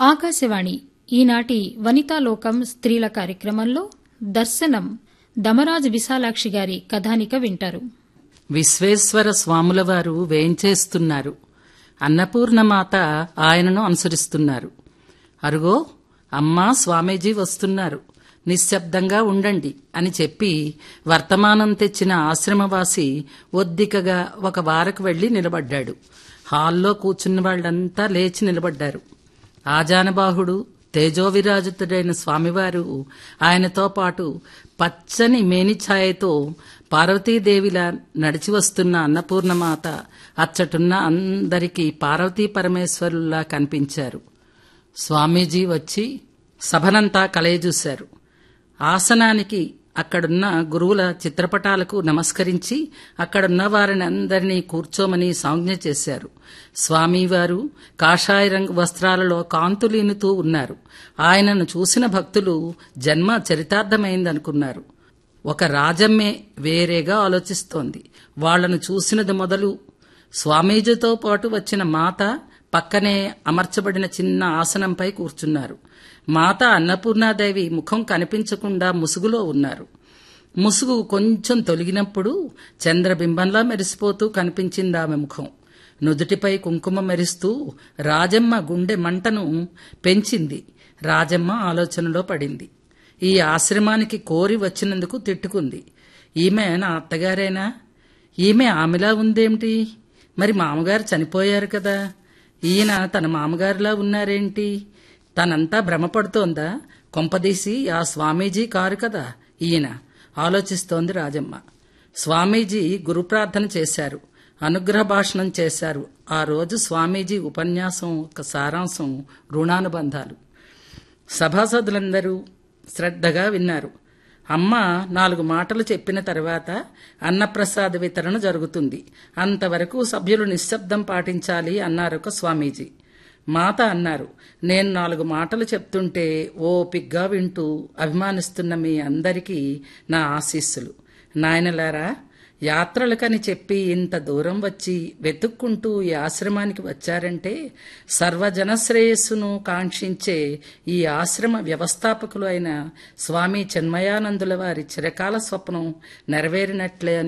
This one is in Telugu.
ఆకాశవాణి ఈనాటి వనితాలోకం స్త్రీల కార్యక్రమంలో దర్శనం దమరాజు విశాలాక్షి గారి కథానిక వింటారు విశ్వేశ్వర స్వాముల వారు వేంచేస్తున్నారు అన్నపూర్ణమాత ఆయనను అనుసరిస్తున్నారు అరుగో అమ్మా స్వామీజీ వస్తున్నారు నిశ్శబ్దంగా ఉండండి అని చెప్పి వర్తమానం తెచ్చిన ఆశ్రమవాసి ఒద్దికగా ఒక వారకు వెళ్లి నిలబడ్డాడు హాల్లో కూర్చున్న వాళ్ళంతా లేచి నిలబడ్డారు ఆజానబాహుడు తేజోవిరాజితుడైన స్వామివారు ఆయనతో పాటు పచ్చని మేనిఛాయతో పార్వతీదేవిలా నడిచి వస్తున్న అన్నపూర్ణమాత అచ్చటున్న అందరికీ పార్వతీ పరమేశ్వరుల్లా కనిపించారు స్వామీజీ వచ్చి సభనంతా కలయజూశారు ఆసనానికి అక్కడున్న గురువుల చిత్రపటాలకు నమస్కరించి అక్కడున్న వారిని అందరినీ కూర్చోమని సంజ్ఞ చేశారు స్వామివారు కాషాయ రంగు వస్త్రాలలో కాంతులీనుతూ ఉన్నారు ఆయనను చూసిన భక్తులు జన్మ చరితార్థమైందనుకున్నారు ఒక రాజమ్మే వేరేగా ఆలోచిస్తోంది వాళ్లను చూసినది మొదలు స్వామీజీతో పాటు వచ్చిన మాత పక్కనే అమర్చబడిన చిన్న ఆసనంపై కూర్చున్నారు మాత అన్నపూర్ణాదేవి ముఖం కనిపించకుండా ముసుగులో ఉన్నారు ముసుగు కొంచెం తొలగినప్పుడు చంద్రబింబంలా మెరిసిపోతూ కనిపించింది ఆమె ముఖం నుదుటిపై కుంకుమ మెరుస్తూ రాజమ్మ గుండె మంటను పెంచింది రాజమ్మ ఆలోచనలో పడింది ఈ ఆశ్రమానికి కోరి వచ్చినందుకు తిట్టుకుంది ఈమె నా అత్తగారేనా ఈమె ఆమెలా ఉందేమిటి మరి మామగారు చనిపోయారు కదా ఈయన తన మామగారిలా ఉన్నారేంటి తనంతా భ్రమపడుతోందా కొంపదీసి ఆ స్వామీజీ కారు కదా ఈయన ఆలోచిస్తోంది రాజమ్మ స్వామీజీ గురుప్రార్థన చేశారు అనుగ్రహ భాషణం చేశారు ఆ రోజు స్వామీజీ ఉపన్యాసం ఒక సారాంశం రుణానుబంధాలు సభాసదులందరూ శ్రద్ధగా విన్నారు అమ్మ నాలుగు మాటలు చెప్పిన తర్వాత అన్నప్రసాద వితరణ జరుగుతుంది అంతవరకు సభ్యులు నిశ్శబ్దం పాటించాలి అన్నారొక స్వామీజీ మాత అన్నారు నేను నాలుగు మాటలు చెప్తుంటే ఓపిగ్గా వింటూ అభిమానిస్తున్న మీ అందరికీ నా ఆశీస్సులు నాయనలారా యాత్రలకని చెప్పి ఇంత దూరం వచ్చి వెతుక్కుంటూ ఈ ఆశ్రమానికి వచ్చారంటే సర్వజనశ్రేయస్సును కాంక్షించే ఈ ఆశ్రమ వ్యవస్థాపకులు అయిన స్వామి చిన్మయానందుల వారి చిరకాల స్వప్నం నెరవేరినట్లే అని